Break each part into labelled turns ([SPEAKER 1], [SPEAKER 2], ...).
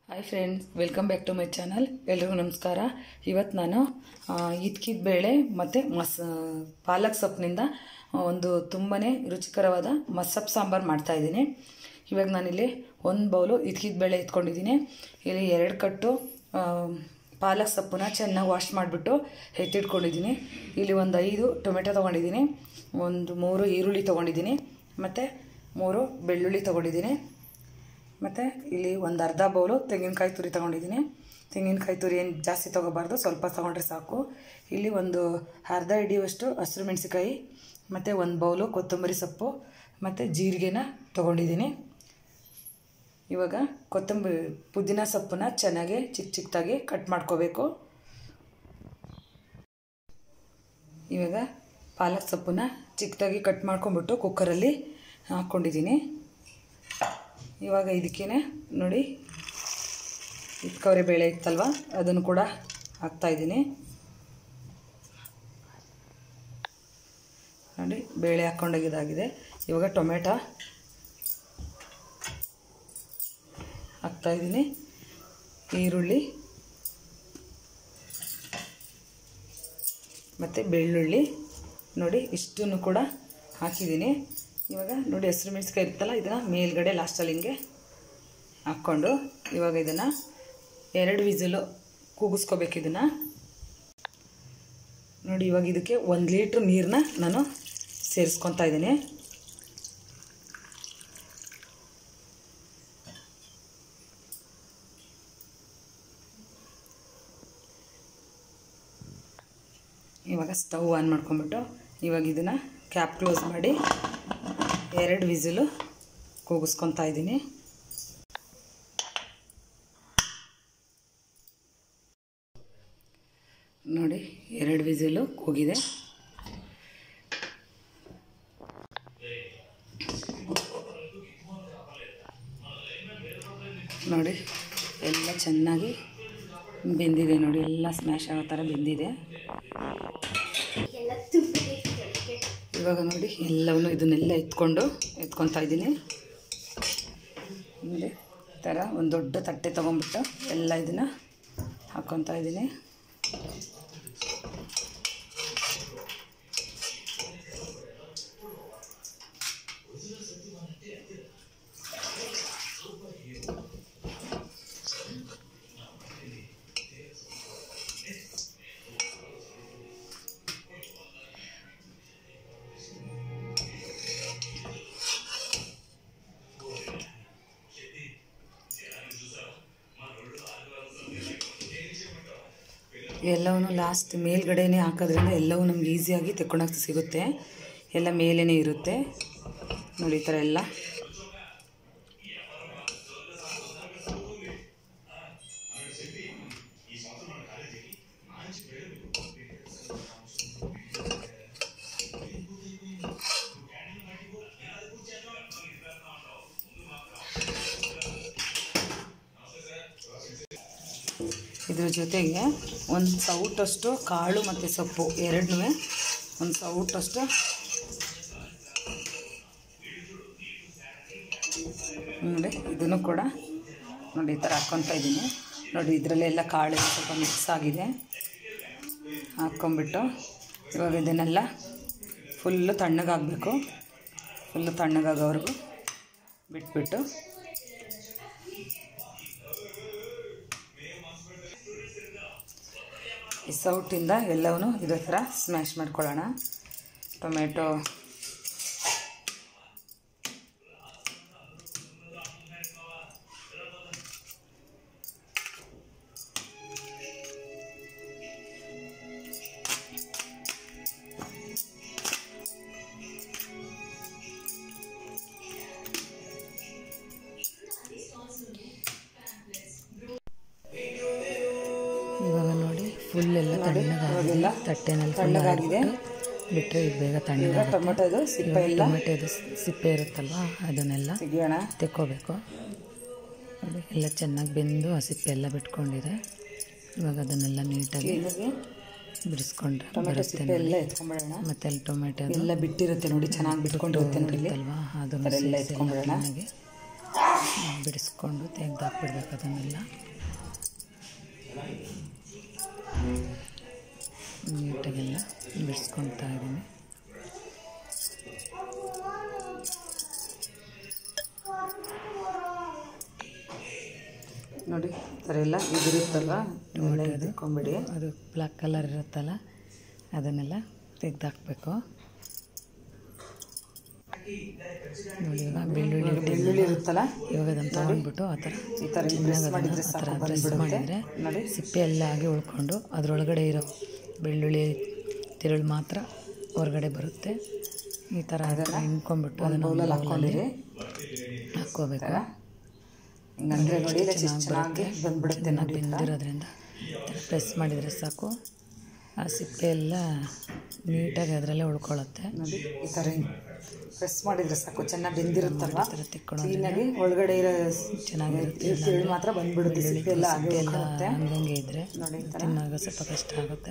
[SPEAKER 1] Hi friends welcome back to my channel ಎಲ್ರಿಗೂ ನಮಸ್ಕಾರ ಇವತ್ತು ನಾನು ಇದ್ಕಿದ ಬೇಳೆ ಮತ್ತು ಮಸ್ ಪಾಲಕ್ ಸೊಪ್ಪಿನಿಂದ ಒಂದು ತುಂಬಾ ರುಚಿಕರವಾದ ಮಸಪ್ ಸಾಂಬಾರು ಮಾಡ್ತಾಯಿದ್ದೀನಿ ಇವಾಗ ನಾನಿಲ್ಲಿ ಒಂದು ಬೌಲು ಇದ್ಕಿದ ಬೇಳೆ ಇಟ್ಕೊಂಡಿದ್ದೀನಿ ಇಲ್ಲಿ ಎರಡು ಕಟ್ಟು ಆ, ಪಾಲಕ್ ಸೊಪ್ಪನ್ನ ಚೆನ್ನಾಗಿ ವಾಶ್ ಮಾಡಿಬಿಟ್ಟು ಎತ್ತಿಟ್ಕೊಂಡಿದ್ದೀನಿ ಇಲ್ಲಿ ಒಂದು ಐದು ಟೊಮೆಟೊ ತೊಗೊಂಡಿದ್ದೀನಿ ಒಂದು ಮೂರು ಈರುಳ್ಳಿ ತೊಗೊಂಡಿದ್ದೀನಿ ಮತ್ತು ಮೂರು ಬೆಳ್ಳುಳ್ಳಿ ತೊಗೊಂಡಿದ್ದೀನಿ ಮತ್ತು ಇಲ್ಲಿ ಒಂದು ಅರ್ಧ ಬೌಲು ತೆಂಗಿನಕಾಯಿ ತುರಿ ತೊಗೊಂಡಿದ್ದೀನಿ ತೆಂಗಿನಕಾಯಿ ತುರಿ ಏನು ಜಾಸ್ತಿ ತೊಗೋಬಾರ್ದು ಸ್ವಲ್ಪ ತೊಗೊಂಡ್ರೆ ಸಾಕು ಇಲ್ಲಿ ಒಂದು ಅರ್ಧ ಹಿಡಿಯುವಷ್ಟು ಹಸಿರು ಮೆಣಸಿಕಾಯಿ ಮತ್ತು ಒಂದು ಬೌಲು ಕೊತ್ತಂಬರಿ ಸೊಪ್ಪು ಮತ್ತು ಜೀರಿಗೆನ ತೊಗೊಂಡಿದ್ದೀನಿ ಇವಾಗ ಕೊತ್ತಂಬರಿ ಪುದೀನ ಸೊಪ್ಪನ್ನ ಚೆನ್ನಾಗಿ ಚಿಕ್ಕ ಚಿಕ್ಕದಾಗಿ ಕಟ್ ಮಾಡ್ಕೋಬೇಕು ಇವಾಗ ಪಾಲಕ್ ಸೊಪ್ಪನ್ನ ಚಿಕ್ಕದಾಗಿ ಕಟ್ ಮಾಡ್ಕೊಂಬಿಟ್ಟು ಕುಕ್ಕರಲ್ಲಿ ಹಾಕ್ಕೊಂಡಿದ್ದೀನಿ ಇವಾಗ ಇದಕ್ಕೇ ನೋಡಿ ಇಟ್ಕವರೆ ಬೇಳೆ ಇತ್ತಲ್ವ ಅದನ್ನು ಕೂಡ ಹಾಕ್ತಾಯಿದ್ದೀನಿ ನೋಡಿ ಬೇಳೆ ಹಾಕ್ಕೊಂಡಾಗಿದ್ದಾಗಿದೆ ಇವಾಗ ಟೊಮೆಟೊ ಹಾಕ್ತಾಯಿದ್ದೀನಿ ಈರುಳ್ಳಿ ಮತ್ತು ಬೆಳ್ಳುಳ್ಳಿ ನೋಡಿ ಇಷ್ಟನ್ನು ಕೂಡ ಹಾಕಿದ್ದೀನಿ ಇವಾಗ ನೋಡಿ ಹಸಿರು ಮೆಣಸಿಕಾಯಿ ಇರುತ್ತಲ್ಲ ಇದನ್ನು ಮೇಲ್ಗಡೆ ಲಾಸ್ಟಲ್ಲಿ ಹಿಂಗೆ ಹಾಕ್ಕೊಂಡು ಇವಾಗ ಇದನ್ನು ಎರಡು ವಿಸಿಲು ಕೂಗಿಸ್ಕೋಬೇಕು ಇದನ್ನು ನೋಡಿ ಇವಾಗ ಇದಕ್ಕೆ ಒಂದು ಲೀಟ್ರ್ ನೀರನ್ನ ನಾನು ಸೇರಿಸ್ಕೊತಾ ಇದ್ದೀನಿ ಇವಾಗ ಸ್ಟವ್ ಆನ್ ಮಾಡ್ಕೊಂಬಿಟ್ಟು ಇವಾಗ ಇದನ್ನು ಕ್ಯಾಪ್ ಕ್ಲೋಸ್ ಮಾಡಿ ಎರಡು ವಿಸಿಲು ಕೂಗಿಸ್ಕೊತಾ ಇದ್ದೀನಿ ನೋಡಿ ಎರಡು ವಿಸಿಲು ಕೂಗಿದೆ ನೋಡಿ ಎಲ್ಲ ಚೆನ್ನಾಗಿ ಬೆಂದಿದೆ ನೋಡಿ ಎಲ್ಲ ಸ್ಮ್ಯಾಶ್ ಆಗೋ ಥರ ಬೆಂದಿದೆ ಇವಾಗ ನೋಡಿ ಎಲ್ಲವನ್ನೂ ಇದನ್ನೆಲ್ಲ ಎತ್ಕೊಂಡು ಎತ್ಕೊತಾ ಇದ್ದೀನಿ ನೋಡಿ ಈ ಥರ ಒಂದು ದೊಡ್ಡ ತಟ್ಟೆ ತೊಗೊಂಬಿಟ್ಟು ಎಲ್ಲ ಇದನ್ನು ಹಾಕ್ಕೊತಾ ಇದ್ದೀನಿ ಎಲ್ಲವೂ ಲಾಸ್ಟ್ ಮೇಲ್ಗಡೆನೇ ಹಾಕೋದ್ರಿಂದ ಎಲ್ಲವೂ ನಮ್ಗೆ ಈಸಿಯಾಗಿ ತೆಕ್ಕೊಳಕ್ಕೆ ಸಿಗುತ್ತೆ ಎಲ್ಲ ಮೇಲೇ ಇರುತ್ತೆ ನೋಡಿ ಈ ಥರ ಎಲ್ಲ ಇದ್ರ ಜೊತೆಗೆ ಒಂದು ಸೌಟಷ್ಟು ಕಾಳು ಮತ್ತು ಸೊಪ್ಪು ಎರಡನ್ನೂ ಒಂದು ಸೌಟಷ್ಟು ನೋಡಿ ಇದನ್ನು ಕೂಡ ನೋಡಿ ಈ ಥರ ಹಾಕ್ಕೊತಾ ಇದ್ದೀನಿ ನೋಡಿ ಇದರಲ್ಲೆಲ್ಲ ಕಾಳು ಸ್ವಲ್ಪ ಮಿಕ್ಸ್ ಆಗಿದೆ ಹಾಕ್ಕೊಂಬಿಟ್ಟು ಇವಾಗ ಇದನ್ನೆಲ್ಲ ಫುಲ್ಲು ತಣ್ಣಗಾಗಬೇಕು ಫುಲ್ಲು ತಣ್ಣಗಾಗೋವರೆಗೂ ಬಿಟ್ಬಿಟ್ಟು ಈ ಸೌಟಿಂದ ಎಲ್ಲವೂ ಇದೇ ಥರ ಸ್ಮ್ಯಾಶ್ ಮಾಡ್ಕೊಳ್ಳೋಣ ಟೊಮೆಟೊ
[SPEAKER 2] ಇವಾಗ ನೋಡಿ ಫುಲ್ ಎಲ್ಲ ತಣ್ಣಗಾಗಿದೆ
[SPEAKER 1] ಇವಾಗೆಲ್ಲ
[SPEAKER 2] ತಟ್ಟೆನಲ್ಲಿ ಫುಲ್
[SPEAKER 1] ತಣ್ಣಗಾಗಿದೆ.
[SPEAKER 2] ಬಿಟ್ಟರೆ ಇದು ಬೇಗ
[SPEAKER 1] ಈಗ
[SPEAKER 2] ತಣ್ಣಗಾಗುತ್ತೆ
[SPEAKER 1] ಟೊಮೆಟೊದು ಸಿಪ್ಪೆ ಎಲ್ಲ
[SPEAKER 2] ಟೊಮೆಟೊದು ಸಿಪ್ಪೆ ಇರುತ್ತಲ್ವಾ ಅದನ್ನೆಲ್ಲ
[SPEAKER 1] ತೆಗಿಯೋಣ
[SPEAKER 2] ತೆಕ್ಕೋಬೇಕು ನೋಡಿ ಎಲ್ಲ ಚೆನ್ನಾಗಿ ಬೆಂದು ಆ ಸಿಪ್ಪೆ ಎಲ್ಲ ಬಿಟ್ಕೊಂಡಿದೆ ಇವಾಗ ಅದನ್ನೆಲ್ಲ ನೀಟಾಗಿ
[SPEAKER 1] ಕ್ಲೀನಾಗಿ
[SPEAKER 2] ಬಿಡಿಸ್ಕೊಂಡ್ರೆ
[SPEAKER 1] ಟೊಮೆಟೊ
[SPEAKER 2] ಬರುತ್ತೆ
[SPEAKER 1] ಸಿಪ್ಪೆ ಎಲ್ಲ ಎತ್ಕೊಂಡ್ಬಿಡೋಣ
[SPEAKER 2] ಮತ್ತೆ ಅಲ್ಲಿ ಟೊಮೆಟೊ
[SPEAKER 1] ಎಲ್ಲ ಬಿಟ್ಟಿರುತ್ತೆ ನೋಡಿ ಚೆನ್ನಾಗಿ ಬಿಟ್ಕೊಂಡಿರುತ್ತೆ ನೋಡಿ ಇಲ್ಲಿ
[SPEAKER 2] ಅಲ್ವಾ
[SPEAKER 1] ಈ
[SPEAKER 2] ಅದನ್ನು
[SPEAKER 1] ಥರ ಎಲ್ಲ
[SPEAKER 2] ಸೇರ್ಸಿ ಎಲ್ಲ
[SPEAKER 1] ಎತ್ಕೊಂಡ್ಬಿಡೋಣ
[SPEAKER 2] ಚೆನ್ನಾಗಿ ಬಿಡಿಸ್ಕೊಂಡು ತೆಗೆದು ಹಾಕ್ಬಿಡ್ಬೇಕು ಅದನ್ನೆಲ್ಲ ನೀಟಾಗೆಲ್ಲ ಬಿಡಿಸ್ಕೊಳ್ತಾ ಇದ್ದೀನಿ
[SPEAKER 1] ನೋಡಿ ಈ ಥರ ಎಲ್ಲ ಇದಿರುತ್ತಲ್ವ ಎಲ್ಲ ಎತ್ಕೊಂಬಿಡಿ
[SPEAKER 2] ಅದು ಬ್ಲ್ಯಾಕ್ ಕಲರ್ ಇರುತ್ತಲ್ಲ ಅದನ್ನೆಲ್ಲ ತೆಗ್ದು ಹಾಕಬೇಕು ನೋಡಿ ಇವಾಗ ಬೆಳ್ಳುಳ್ಳಿ
[SPEAKER 1] ಬೆಳ್ಳುಳ್ಳಿ
[SPEAKER 2] ಇಟ್ಟಿದ್ದೀವಿ.
[SPEAKER 1] ಇರುತ್ತಲ್ಲ
[SPEAKER 2] ಇವಾಗ ಅದನ್ನು ತೊಗೊಂಡ್ಬಿಟ್ಟು ಆ ಥರ
[SPEAKER 1] ಈ ಥರ ಪ್ರೆಸ್ ಮಾಡಿದರೆ
[SPEAKER 2] ಆ ಥರ
[SPEAKER 1] ಸಾಕು
[SPEAKER 2] ಪ್ರೆಸ್
[SPEAKER 1] ಬಂದ್ಬಿಡುತ್ತೆ
[SPEAKER 2] ಮಾಡಿದರೆ
[SPEAKER 1] ನೋಡಿ
[SPEAKER 2] ಸಿಪ್ಪೆ ಎಲ್ಲ ಆಗಿ ಉಳ್ಕೊಂಡು ಅದರೊಳಗಡೆ ಇರೋ ಬೆಳ್ಳುಳ್ಳಿ ತಿರುಳು ಮಾತ್ರ ಹೊರಗಡೆ ಬರುತ್ತೆ ಈ ಥರ ಅದನ್ನು ಹಿಂಡ್ಕೊಂಡ್ಬಿಟ್ಟು ಅದನ್ನು
[SPEAKER 1] ಬೌಲಲ್ಲಿ
[SPEAKER 2] ಬೌಲಲ್ಲಿ
[SPEAKER 1] ಹಾಕ್ಕೊಂಡಿರಿ
[SPEAKER 2] ಹಾಕ್ಕೋಬೇಕು
[SPEAKER 1] ಹಿಂಗಂದ್ರೆ ನೋಡಿ ಇದು ಎಷ್ಟು ಚೆನ್ನಾಗಿ ಬಂದ್ಬಿಡುತ್ತೆ
[SPEAKER 2] ಚೆನ್ನಾಗಿ
[SPEAKER 1] ನೋಡಿ
[SPEAKER 2] ಬೆಂದಿರೋದ್ರಿಂದ ಪ್ರೆಸ್ ಮಾಡಿದರೆ ಸಾಕು ಆ ಸಿಪ್ಪೆ ಎಲ್ಲ ನೀಟಾಗಿ ಅದರಲ್ಲೇ ಉಳ್ಕೊಳ್ಳುತ್ತೆ
[SPEAKER 1] ನೋಡಿ ಈ ಥರ ಪ್ರೆಸ್ ಮಾಡಿದರೆ ಸಾಕು ಚೆನ್ನಾಗಿ ಬೆಂದಿರುತ್ತಲ್ವ
[SPEAKER 2] ಈ ಥರ ತಿಕ್ಕೊಳ್ಳೋದ್ರಿಂದ
[SPEAKER 1] ಕ್ಲೀನಾಗಿ ಒಳಗಡೆ ಇರೋ
[SPEAKER 2] ಚೆನ್ನಾಗಿರುತ್ತೆ
[SPEAKER 1] ತಿಳಿ ಮಾತ್ರ ಬಂದ್ಬಿಡುತ್ತೆ ಸಿಪ್ಪೆ ಎಲ್ಲ ಆಗಿ
[SPEAKER 2] ಸಿಪ್ಪೆ ಎಲ್ಲ
[SPEAKER 1] ಉಳ್ಕೊಳ್ಳುತ್ತೆ
[SPEAKER 2] ಹಂಗಂಗೆ ಇದ್ದರೆ
[SPEAKER 1] ನೋಡಿ ಈ ಥರ
[SPEAKER 2] ತಿನ್ನಾಗ ಸ್ವಲ್ಪ ಕಷ್ಟ ಆಗುತ್ತೆ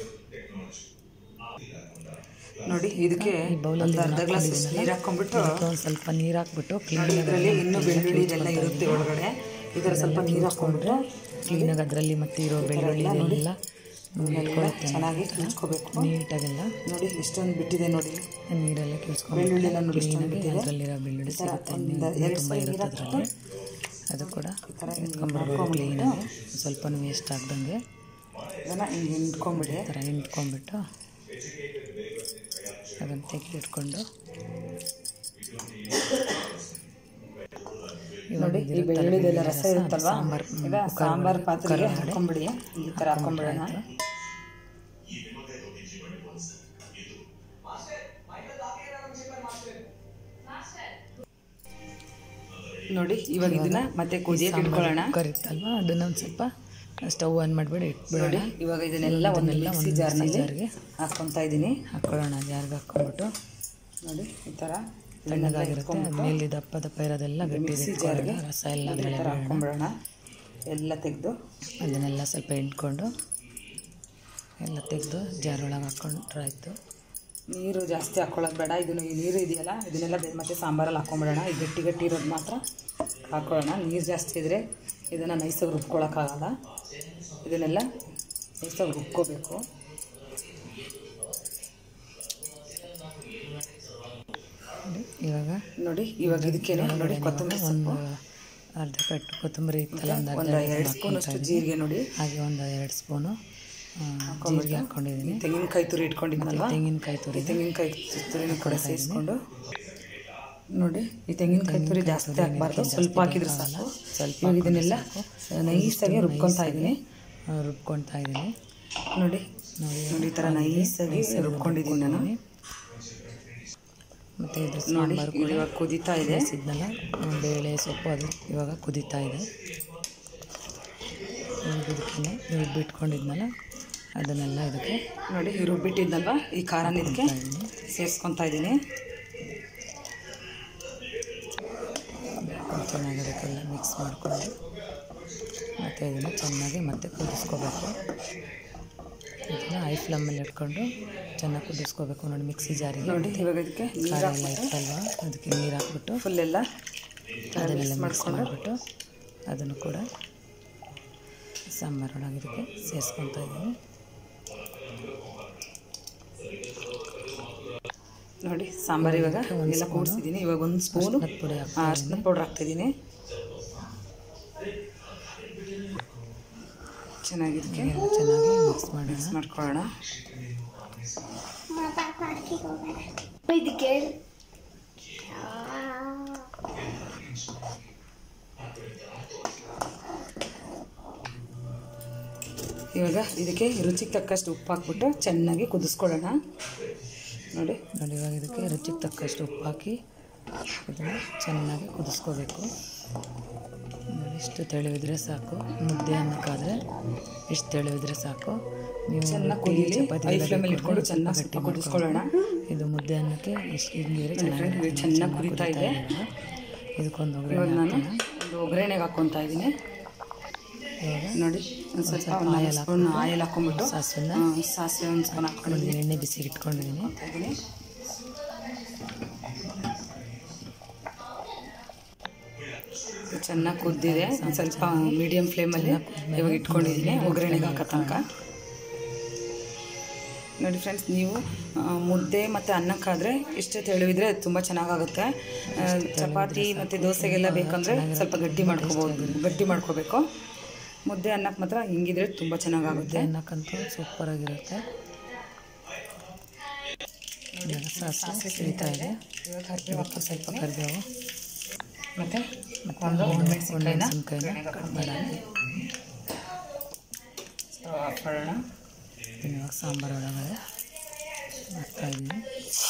[SPEAKER 1] ನೋಡಿ ಇದಕ್ಕೆ
[SPEAKER 2] ಈ ಬೌಲಲ್ಲಿ
[SPEAKER 1] ಒಂದು ಅರ್ಧ ಗ್ಲಾಸ್ ನೀರು ಹಾಕೊಂಡ್ಬಿಟ್ಟು
[SPEAKER 2] ಒಂದು ಸ್ವಲ್ಪ ನೀರು ಹಾಕ್ಬಿಟ್ಟು
[SPEAKER 1] ನೋಡಿ
[SPEAKER 2] ಕ್ಲೀನಾಗಿ
[SPEAKER 1] ಇದರಲ್ಲಿ ಇನ್ನೂ ಬೆಳ್ಳುಳ್ಳಿ ಇದೆಲ್ಲ ಇರುತ್ತೆ ಒಳಗಡೆ ಇದರ ಸ್ವಲ್ಪ ನೀರು ಹಾಕೊಂಡ್ಬಿಟ್ರೆ
[SPEAKER 2] ಕ್ಲೀನಾಗಿ ಅದರಲ್ಲಿ ಮತ್ತೆ ಇರೋ ಬೆಳ್ಳುಳ್ಳಿ ಇದೆಲ್ಲ ಇಟ್ಕೊಳ್ಳುತ್ತೆ
[SPEAKER 1] ಚೆನ್ನಾಗಿ ಕಿಚ್ಕೋಬೇಕು
[SPEAKER 2] ನೀಟಾಗೆಲ್ಲ
[SPEAKER 1] ನೋಡಿ ಎಷ್ಟೊಂದು ಬಿಟ್ಟಿದೆ ನೋಡಿ
[SPEAKER 2] ನೀರೆಲ್ಲ ಕಿಳ್ಸ್ಕೊಂಡು
[SPEAKER 1] ಬೆಳ್ಳುಳ್ಳಿ ಎಲ್ಲ ನೋಡಿ ಎಷ್ಟೊಂದು
[SPEAKER 2] ಕ್ಲೀನಾಗಿ
[SPEAKER 1] ಬಿಟ್ಟಿದೆ
[SPEAKER 2] ಅದರಲ್ಲಿರೋ ಬೆಳ್ಳುಳ್ಳಿ ಸಿಗುತ್ತೆ
[SPEAKER 1] ಒಂದು
[SPEAKER 2] ಇನ್ನೂ
[SPEAKER 1] ಎರಡು
[SPEAKER 2] ತುಂಬ
[SPEAKER 1] ಸ್ಪೂನ್
[SPEAKER 2] ಇರುತ್ತೆ
[SPEAKER 1] ನೀರು
[SPEAKER 2] ಅದರಲ್ಲಿ ಅದು ಕೂಡ ಎತ್ಕೊಂಡ್ಬರ್ಬೇಕು ಕ್ಲೀನಾಗಿ ಸ್ವಲ್ಪ ವೇಸ್ಟ್ ಆಗ್ದಂಗೆ
[SPEAKER 1] ಇದನ್ನು ಹಿಂಗೆ ಹಿಂಡ್ಕೊಂಬಿಡಿ
[SPEAKER 2] ಈ ಥರ ಹಿಂಡ್ಕೊಂಡ್ಬಿಟ್ಟು ಅದನ್ನು ತೆಗೆದಿಟ್ಕೊಂಡು
[SPEAKER 1] ನೋಡಿ ಈ ಬೆಳ್ಳುಳ್ಳಿದೆಲ್ಲ ರಸ ಇರುತ್ತಲ್ವಾ
[SPEAKER 2] ಸಾಂಬಾರ್
[SPEAKER 1] ಈಗ ಸಾಂಬಾರ್ ಪಾತ್ರೆಗೆ ಹಾಕೊಂಬಿಡಿ ಈ ಥರ ಹಾಕೊಂಬಿಡೋಣ ನೋಡಿ ಇವಾಗ ಇದನ್ನ ಮತ್ತೆ ಕುದಿಯಕ್ಕೆ ಇಟ್ಕೊಳ್ಳೋಣ
[SPEAKER 2] ಕುಕ್ಕರ್ ಇತ್ತಲ್ವ ಅದನ್ನ ಒಂದು ಸ್ವಲ್ಪ ಸ್ಟವ್ ಆನ್ ಮಾಡಿಬಿಡಿ ಇಟ್ಬಿಡೋಣ
[SPEAKER 1] ನೋಡಿ ಇವಾಗ ಇದನ್ನೆಲ್ಲ ಒಂದು
[SPEAKER 2] ಇದನ್ನೆಲ್ಲ
[SPEAKER 1] ಮಿಕ್ಸಿ
[SPEAKER 2] ಒಂದು
[SPEAKER 1] ಜಾರ್ನಲ್ಲಿ
[SPEAKER 2] ಜಾರ್ಗೆ
[SPEAKER 1] ಹಾಕ್ಕೊತಾ ಇದ್ದೀನಿ
[SPEAKER 2] ಹಾಕ್ಕೊಳ್ಳೋಣ ಜಾರ್ಗೆ ಹಾಕ್ಕೊಂಡ್ಬಿಟ್ಟು
[SPEAKER 1] ನೋಡಿ ಈ ಥರ
[SPEAKER 2] ತಣ್ಣಗಾಗಿರುತ್ತೆ ಮೇಲೆ ದಪ್ಪ ದಪ್ಪ ಇರೋದೆಲ್ಲ ಗಟ್ಟಿ
[SPEAKER 1] ಮಿಕ್ಸಿ ಜಾರ್ಗೆ
[SPEAKER 2] ರಸ ಎಲ್ಲ
[SPEAKER 1] ಈ
[SPEAKER 2] ಅದರಲ್ಲೇ
[SPEAKER 1] ಥರ ಹಾಕ್ಕೊಂಬಿಡೋಣ ಎಲ್ಲ ತೆಗೆದು
[SPEAKER 2] ಅದನ್ನೆಲ್ಲ ಸ್ವಲ್ಪ ಹಿಂಡ್ಕೊಂಡು ಎಲ್ಲ ತೆಗೆದು ಜಾರ್ ಒಳಗೆ ಹಾಕ್ಕೊಂಡ್ರೆ ಆಯಿತು
[SPEAKER 1] ನೀರು ಜಾಸ್ತಿ ಹಾಕ್ಕೊಳ್ಳೋದು ಬೇಡ ಇದನ್ನು ಈ ನೀರು ಇದೆಯಲ್ಲ ಇದನ್ನೆಲ್ಲ ಬೆ- ಮತ್ತೆ ಸಾಂಬಾರಲ್ಲಿ ಹಾಕ್ಕೊಂಬಿಡೋಣ ಈ ಗಟ್ಟಿ ಗಟ್ಟಿ ಇರೋದು ಮಾತ್ರ ಹಾಕ್ಕೊಳ್ಳೋಣ ನೀರು ಜಾಸ್ತಿ ಇದ್ದರೆ ಇದನ್ನು ನೈಸಾಗಿ ರುಬ್ಕೊಳಕ್ಕಾಗಲ್ಲ ಇದನ್ನೆಲ್ಲ ನೈಸಾಗಿ ರುಬ್ಕೋಬೇಕು
[SPEAKER 2] ನೋಡಿ, ಇವಾಗ
[SPEAKER 1] ನೋಡಿ ಇವಾಗ ಇದಕ್ಕೆ ನೋಡಿ ಕೊತ್ತಂಬರಿ
[SPEAKER 2] ಒಂದು ಅರ್ಧ ಕಟ್ಟು ಕೊತ್ತಂಬರಿ ಇತ್ತಲ್ಲ ಒಂದು ಅರ್ಧ
[SPEAKER 1] ಒಂದು ಎರಡು ಸ್ಪೂನ್ ಅಷ್ಟು ಜೀರಿಗೆ ನೋಡಿ
[SPEAKER 2] ಹಾಗೆ ಒಂದು ಎರಡು ಸ್ಪೂನು ಆ, ಜೀರಿಗೆ ಹಾಕ್ಕೊಂಡಿದ್ದೀನಿ
[SPEAKER 1] ತೆಂಗಿನಕಾಯಿ ತುರಿ ಇಟ್ಕೊಂಡಿದ್ನಲ್ವಾ
[SPEAKER 2] ತೆಂಗಿನಕಾಯಿ ತುರಿ
[SPEAKER 1] ಈ ತೆಂಗಿನಕಾಯಿ ತುರಿನ ಕೂಡ ಸೇರಿಸ್ಕೊಂಡು ನೋಡಿ ಈ ತೆಂಗಿನಕಾಯಿ ತುರಿ ಜಾಸ್ತಿ ಹಾಕ್ಬಾರ್ದು ಸ್ವಲ್ಪ ಹಾಕಿದ್ರೆ ಸಾಕು
[SPEAKER 2] ಸ್ವಲ್ಪ
[SPEAKER 1] ಇವಾಗ ಇದನ್ನೆಲ್ಲ ನೈಸಾಗಿ ರುಬ್ಕೊತಾ ಇದ್ದೀನಿ
[SPEAKER 2] ಆ, ರುಬ್ಕೊಳ್ತಾ ಇದ್ದೀನಿ
[SPEAKER 1] ನೋಡಿ
[SPEAKER 2] ನೋಡಿ
[SPEAKER 1] ನೋಡಿ ಈ ಥರ ನೈಸಾಗಿ ರುಬ್ಕೊಂಡಿದ್ದೀನಿ ನಾನು
[SPEAKER 2] ಮತ್ತು ಇದ್ರ
[SPEAKER 1] ನೋಡಿ
[SPEAKER 2] ಸಾಂಬಾರು
[SPEAKER 1] ಇದು ಇವಾಗ ಕುದೀತಾ ಇದೆ
[SPEAKER 2] ಬೇಯಿಸಿದ್ನಲ್ಲ ಆ, ಬೇಳೆ ಸೊಪ್ಪು ಅದು ಇವಾಗ ಕುದೀತಾ ಇದೆ ಇವಾಗ ಇದಕ್ಕೆ ರುಬ್ಬಿಟ್ಕೊಂಡಿದ್ನಲ್ಲ ಅದನ್ನೆಲ್ಲ ಇದಕ್ಕೆ
[SPEAKER 1] ನೋಡಿ ಈ ರುಬ್ಬಿಟ್ಟಿದ್ನಲ್ವಾ ಈ ಖಾರನ ಇದಕ್ಕೆ ಸೇರಿಸ್ಕೊತಾ ಇದ್ದೀನಿ
[SPEAKER 2] ಚೆನ್ನಾಗಿ ಅದಕ್ಕೆಲ್ಲ ಮಿಕ್ಸ್ ಮಾಡಿಕೊಂಡು ಮತ್ತು ಇದನ್ನು ಚೆನ್ನಾಗಿ ಮತ್ತೆ ಕುದಿಸ್ಕೋಬೇಕು ಇದನ್ನು ಐ ಫ್ಲಮ್ಮಲ್ಲಿ ಇಟ್ಕೊಂಡು ಚೆನ್ನಾಗಿ ಕುದಿಸ್ಕೋಬೇಕು ನೋಡಿ ಮಿಕ್ಸಿ ಜಾರಿಗೆ
[SPEAKER 1] ನೋಡಿ ಇವಾಗ ಇದಕ್ಕೆ ನೀರು
[SPEAKER 2] ಖಾರ ಎಲ್ಲ ಇತ್ತಲ್ವ ಅದಕ್ಕೆ ನೀರು ಹಾಕ್ಬಿಟ್ಟು
[SPEAKER 1] ಫುಲ್ ಎಲ್ಲ
[SPEAKER 2] ಅದನ್ನೆಲ್ಲ ಮಿಕ್ಸ್ ಮಾಡಿಬಿಟ್ಟು ಅದನ್ನು ಕೂಡ ಸಾಂಬಾರೊಳಗೆ ಇದಕ್ಕೆ ಸೇರಿಸ್ಕೊತಾ ಇದ್ದೀನಿ
[SPEAKER 1] ನೋಡಿ ಸಾಂಬಾರು ಇವಾಗ ಎಲ್ಲ ಕೂಡಿಸಿದ್ದೀನಿ ಇವಾಗ ಒಂದು ಸ್ಪೂನು
[SPEAKER 2] ಅರ್ಶಿನದ ಪುಡಿ ಹಾಕ್ತಾ
[SPEAKER 1] ಅರ್ಶಿನ ಪೌಡ್ರ್ ಹಾಕ್ತಿದ್ದೀನಿ ಚೆನ್ನಾಗಿ ಇದಕ್ಕೆ
[SPEAKER 2] ಎಲ್ಲ ಚೆನ್ನಾಗಿ ಮಿಕ್ಸ್ ಮಾಡೋಣ
[SPEAKER 1] ಮಿಕ್ಸ್ ಮಾಡ್ಕೊಳ್ಳೋಣ
[SPEAKER 3] ಇದಕ್ಕೆ
[SPEAKER 1] ಇವಾಗ ಇದಕ್ಕೆ ರುಚಿಗೆ ತಕ್ಕಷ್ಟು ಉಪ್ಪು ಹಾಕ್ಬಿಟ್ಟು ಚೆನ್ನಾಗಿ ಕುದಿಸ್ಕೊಳ್ಳೋಣ ನೋಡಿ
[SPEAKER 2] ನೋಡಿ ಇವಾಗ ಇದಕ್ಕೆ ರುಚಿಗೆ ತಕ್ಕಷ್ಟು ಉಪ್ಪು ಹಾಕಿ ಇದನ್ನು ಚೆನ್ನಾಗಿ ಕುದಿಸ್ಕೋಬೇಕು ನೋಡಿ ಇಷ್ಟು ತೆಳುವಿದ್ರೆ ಸಾಕು ಮುದ್ದೆ ಅನ್ನಕ್ಕಾದರೆ ಇಷ್ಟು ತೆಳುವಿದ್ರೆ ಸಾಕು ನೀವು
[SPEAKER 1] ಚೆನ್ನಾಗಿ
[SPEAKER 2] ರೊಟ್ಟಿ,
[SPEAKER 1] ಕುದೀಲಿ.
[SPEAKER 2] ಚಪಾತಿ
[SPEAKER 1] ಹೈ
[SPEAKER 2] ಎಲ್ಲ
[SPEAKER 1] ಫ್ಲೇಮಲ್ಲಿ
[SPEAKER 2] ಬೇಕಂದ್ರೆ
[SPEAKER 1] ಇಟ್ಕೊಂಡು ಚೆನ್ನಾಗಿ
[SPEAKER 2] ಸ್ವಲ್ಪ
[SPEAKER 1] ಸ್ವಲ್ಪ
[SPEAKER 2] ಗಟ್ಟಿ
[SPEAKER 1] ಕುದಿಸ್ಕೊಳ್ಳೋಣ.
[SPEAKER 2] ಮಾಡ್ಕೊಳ್ಳೋಣ. ಇದು ಮುದ್ದೆ ಅನ್ನಕ್ಕೆ ಇಷ್ಟು ಹಿಂಗಿದ್ರೆ ಚೆನ್ನಾಗಿ
[SPEAKER 1] ಇದು ಚೆನ್ನಾಗಿ ಕುದೀತಾ ಇದೆ.
[SPEAKER 2] ಇದಕ್ಕೊಂದು
[SPEAKER 1] ಇವಾಗ
[SPEAKER 2] ಒಗ್ಗರಣೆ
[SPEAKER 1] ನಾನು
[SPEAKER 2] ಹಾಕೋಣ
[SPEAKER 1] ಒಂದು ಒಗ್ಗರಣೆಗೆ ಹಾಕ್ಕೊತಾ ಇದ್ದೀನಿ
[SPEAKER 2] ಇವಾಗ
[SPEAKER 1] ನೋಡಿ ಒಂದು ಸ್ವಲ್ಪ ಒಂದು ನಾಲ್ಕು ಸ್ಪೂನ್ ಆಯಿಲ್ ಹಾಕ್ಕೊಂಬಿಟ್ಟು
[SPEAKER 2] ಸಾಸಿವೆನ
[SPEAKER 1] ಆ, ಸಾಸಿವೆ ಒಂದು ಸ್ಪೂನ್ ಹಾಕ್ಕೊಂಡಿದ್ದೀನಿ
[SPEAKER 2] ಎಣ್ಣೆ ಬಿಸಿಗೆ ಇಟ್ಕೊಂಡಿದ್ದೀನಿ
[SPEAKER 1] ಇದ್ದೀನಿ ಚೆನ್ನಾಗಿ ಕುದ್ದಿದೆ ಒಂದ್ ಸ್ವಲ್ಪ ಮೀಡಿಯಂ ಫ್ಲೇಮಲ್ಲಿ ಇವಾಗ ಇಟ್ಕೊಂಡಿದ್ದೀನಿ ಒಗ್ಗರಣೆಗೆ ಹಾಕೋ ತನಕ ನೋಡಿ ಫ್ರೆಂಡ್ಸ್ ನೀವು ಆ, ಮುದ್ದೆ ಮತ್ತು ಅನ್ನಕ್ಕಾದರೆ ಇಷ್ಟೇ ತೆಳುವಿದ್ರೆ ತುಂಬ ಚೆನ್ನಾಗಾಗುತ್ತೆ ಆ, ಚಪಾತಿ ಮತ್ತು ದೋಸೆಗೆಲ್ಲ ಬೇಕಂದರೆ ಸ್ವಲ್ಪ ಗಟ್ಟಿ ಮಾಡ್ಕೋಬೋದು ಗಟ್ಟಿ ಮಾಡ್ಕೋಬೇಕು ಮುದ್ದೆ ಅನ್ನಕ್ಕೆ ಮಾತ್ರ ಹಿಂಗಿದ್ರೆ ತುಂಬ ಚೆನ್ನಾಗಾಗುತ್ತೆ
[SPEAKER 2] ಅನ್ನಕ್ಕಂತೂ ಸೂಪರಾಗಿರುತ್ತೆ ಇವಾಗ ಸಾಸಿವೆ ಸಿಡಿತಾ ಇದೆ ಇವತ್ತು ಸ್ವಲ್ಪ ಕರಿಬೇವು
[SPEAKER 1] ಮತ್ತು
[SPEAKER 2] ಮತ್ತು
[SPEAKER 1] ಒಂದು
[SPEAKER 2] ಒಂದು
[SPEAKER 1] ಮೆಣಸಿನ್ಕಾಯಿನ
[SPEAKER 2] ಮೆಣಸಿನ್ಕಾಯಿನ ಕಟ್ ಮಾಡಿ
[SPEAKER 1] ಹಾಕೊಳ್ಳೋಣ
[SPEAKER 2] ಇದನ್ನ ಇವಾಗ ಸಾಂಬಾರು ಒಳಗಡೆ ಹಾಕ್ತಾ ಇದ್ದೀನಿ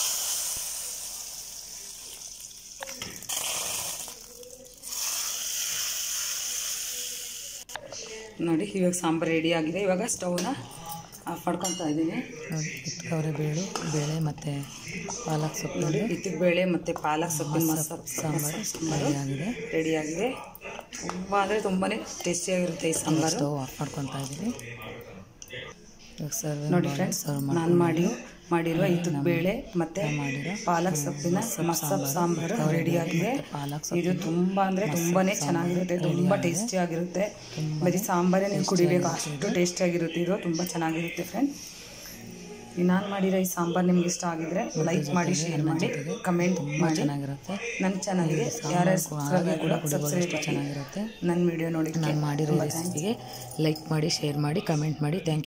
[SPEAKER 1] ನೋಡಿ ಇವಾಗ ಸಾಂಬಾರು ರೆಡಿ ಆಗಿದೆ ಇವಾಗ ಸ್ಟವ್ನ ಆಫ್ ಮಾಡ್ಕೊತಾ ಇದ್ದೀನಿ
[SPEAKER 2] ನೋಡಿ ಇಟ್ಕವ್ರೆ ಬೇಳು ಬೇಳೆ ಮತ್ತು ಪಾಲಕ್ ಸೊಪ್ಪು
[SPEAKER 1] ನೋಡಿ ಇತ್ತಿಗೆ ಬೇಳೆ ಮತ್ತು ಪಾಲಕ್ ಸೊಪ್ಪಿನ ಮಸಾಲ
[SPEAKER 2] ಸಾಂಬಾರು
[SPEAKER 1] ಸಾಂಬಾರು
[SPEAKER 2] ರೆಡಿಯಾಗಿದೆ
[SPEAKER 1] ರೆಡಿಯಾಗಿದೆ ತುಂಬ ಅಂದರೆ ತುಂಬಾ ಟೇಸ್ಟಿಯಾಗಿರುತ್ತೆ ಈ ಸಾಂಬಾರು
[SPEAKER 2] ಸ್ಟವ್ ಆಫ್ ಮಾಡ್ಕೊತಾ ಇದ್ದೀನಿ ಇವಾಗ ಸರ್ವ್
[SPEAKER 1] ನೋಡಿ ಫ್ರೆಂಡ್ಸ್ ನಾನು ಮಾಡಿ ಮಾಡಿರುವ ಇತ್ತಿಗೆ ಬೇಳೆ ಮತ್ತು
[SPEAKER 2] ಮಾಡಿರೋ
[SPEAKER 1] ಪಾಲಕ್ ಸೊಪ್ಪಿನ ಮಸಾಲ ಸಾಂಬಾರು ರೆಡಿಯಾಗಿದೆ
[SPEAKER 2] ಪಾಲಕ್
[SPEAKER 1] ಇದು ತುಂಬ ಅಂದರೆ ತುಂಬಾ ಚೆನ್ನಾಗಿರುತ್ತೆ ತುಂಬ ಟೇಸ್ಟಿಯಾಗಿರುತ್ತೆ ಬರೀ ಸಾಂಬಾರೇ ನೀವು ಕುಡಿಬೇಕು ಅಷ್ಟು ಟೇಸ್ಟಿಯಾಗಿರುತ್ತೆ ಇದು ತುಂಬ ಚೆನ್ನಾಗಿರುತ್ತೆ ಫ್ರೆಂಡ್ ನಾನು ಮಾಡಿರೋ ಈ ಸಾಂಬಾರು ನಿಮ್ಗೆ ಇಷ್ಟ ಆಗಿದ್ರೆ ಲೈಕ್ ಮಾಡಿ ಶೇರ್ ಮಾಡಿ ಕಮೆಂಟ್ ಮಾಡಿ
[SPEAKER 2] ಚೆನ್ನಾಗಿರುತ್ತೆ
[SPEAKER 1] ನನ್ನ ಚಾನಲ್ಗೆ ಯಾರ್ಯಾರು ಸಬ್ಸ್ಕ್ರೈಬ್ ಕೂಡ ಸಬ್ಸ್ಕ್ರೈಬ್
[SPEAKER 2] ಚೆನ್ನಾಗಿರುತ್ತೆ
[SPEAKER 1] ನನ್ನ ವಿಡಿಯೋ ನೋಡಿ
[SPEAKER 2] ನಾನು ಮಾಡಿರೋ ರೆಸಿಪಿಗೆ ಲೈಕ್ ಮಾಡಿ ಶೇರ್ ಮಾಡಿ ಕಮೆಂಟ್ ಮಾಡಿ ಥ್ಯಾಂಕ್